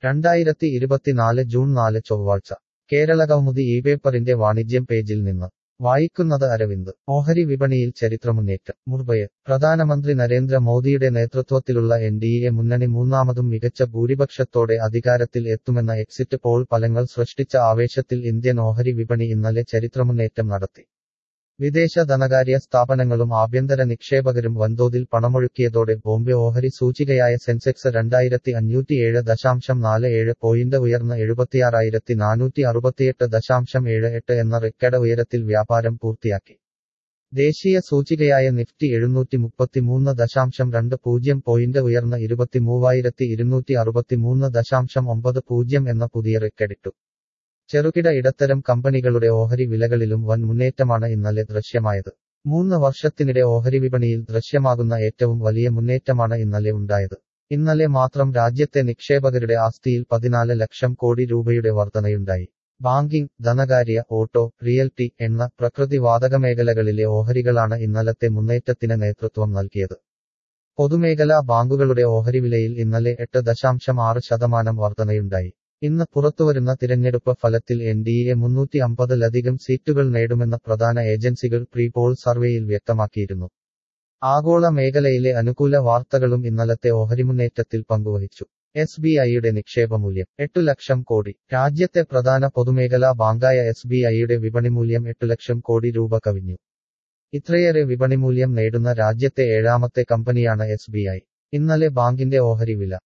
രണ്ടായിരത്തി ഇരുപത്തിനാല് ജൂൺ നാല് ചൊവ്വാഴ്ച കേരളകൗമുദി ഈ പേപ്പറിന്റെ വാണിജ്യം പേജിൽ നിന്ന് വായിക്കുന്നത് അരവിന്ദ് ഓഹരി വിപണിയിൽ ചരിത്രമുന്നേറ്റം മുംബൈ പ്രധാനമന്ത്രി നരേന്ദ്ര മോദിയുടെ നേതൃത്വത്തിലുള്ള എൻ ഡി എ മുന്നണി മൂന്നാമതും മികച്ച ഭൂരിപക്ഷത്തോടെ അധികാരത്തിൽ എത്തുമെന്ന എക്സിറ്റ് പോൾ ഫലങ്ങൾ സൃഷ്ടിച്ച ആവേശത്തിൽ ഇന്ത്യൻ ഓഹരി വിപണി ഇന്നലെ ചരിത്രമുന്നേറ്റം നടത്തി വിദേശ ധനകാര്യ സ്ഥാപനങ്ങളും ആഭ്യന്തര നിക്ഷേപകരും വൻതോതിൽ പണമൊഴുക്കിയതോടെ ബോംബെ ഓഹരി സൂചികയായ സെൻസെക്സ് രണ്ടായിരത്തി അഞ്ഞൂറ്റിയേഴ് ദശാംശം നാല് ഏഴ് പോയിന്റ് ഉയർന്ന് എഴുപത്തിയാറായിരത്തി നാനൂറ്റി അറുപത്തിയെട്ട് ദശാംശം ഏഴ് എട്ട് എന്ന റെക്കോർഡ് ഉയരത്തിൽ വ്യാപാരം പൂർത്തിയാക്കി ദേശീയ സൂചികയായ നിഫ്റ്റി എഴുന്നൂറ്റി മുപ്പത്തിമൂന്ന് ദശാംശം രണ്ട് പൂജ്യം പോയിന്റ് ഉയർന്ന് ഇരുപത്തിമൂവായിരത്തി ഇരുന്നൂറ്റി അറുപത്തിമൂന്ന് ദശാംശം ഒമ്പത് പൂജ്യം എന്ന പുതിയ റെക്കോർഡിട്ടു ചെറുകിട ഇടത്തരം കമ്പനികളുടെ ഓഹരി വിലകളിലും വൻ മുന്നേറ്റമാണ് ഇന്നലെ ദൃശ്യമായത് മൂന്ന് വർഷത്തിനിടെ ഓഹരി വിപണിയിൽ ദൃശ്യമാകുന്ന ഏറ്റവും വലിയ മുന്നേറ്റമാണ് ഇന്നലെ ഉണ്ടായത് ഇന്നലെ മാത്രം രാജ്യത്തെ നിക്ഷേപകരുടെ ആസ്തിയിൽ പതിനാല് ലക്ഷം കോടി രൂപയുടെ വർധനയുണ്ടായി ബാങ്കിംഗ് ധനകാര്യ ഓട്ടോ റിയൽറ്റി എണ്ണ പ്രകൃതിവാതക മേഖലകളിലെ ഓഹരികളാണ് ഇന്നലത്തെ മുന്നേറ്റത്തിന് നേതൃത്വം നൽകിയത് പൊതുമേഖലാ ബാങ്കുകളുടെ ഓഹരി വിലയിൽ ഇന്നലെ എട്ട് ദശാംശം ആറ് ശതമാനം വർധനയുണ്ടായി ഇന്ന് പുറത്തുവരുന്ന തിരഞ്ഞെടുപ്പ് ഫലത്തിൽ എൻ ഡി എ മുന്നൂറ്റി അമ്പതിലധികം സീറ്റുകൾ നേടുമെന്ന പ്രധാന ഏജൻസികൾ പ്രീ പോൾ സർവേയിൽ വ്യക്തമാക്കിയിരുന്നു ആഗോള മേഖലയിലെ അനുകൂല വാർത്തകളും ഇന്നലത്തെ ഓഹരിമുന്നേറ്റത്തിൽ പങ്കുവഹിച്ചു എസ് ബി ഐയുടെ നിക്ഷേപമൂല്യം എട്ടു ലക്ഷം കോടി രാജ്യത്തെ പ്രധാന പൊതുമേഖലാ ബാങ്കായ എസ് ബി ഐയുടെ വിപണിമൂല്യം എട്ടു ലക്ഷം കോടി രൂപ കവിഞ്ഞു ഇത്രയേറെ വിപണിമൂല്യം നേടുന്ന രാജ്യത്തെ ഏഴാമത്തെ കമ്പനിയാണ് എസ് ബി ഐ ഇന്നലെ ബാങ്കിന്റെ ഓഹരി വില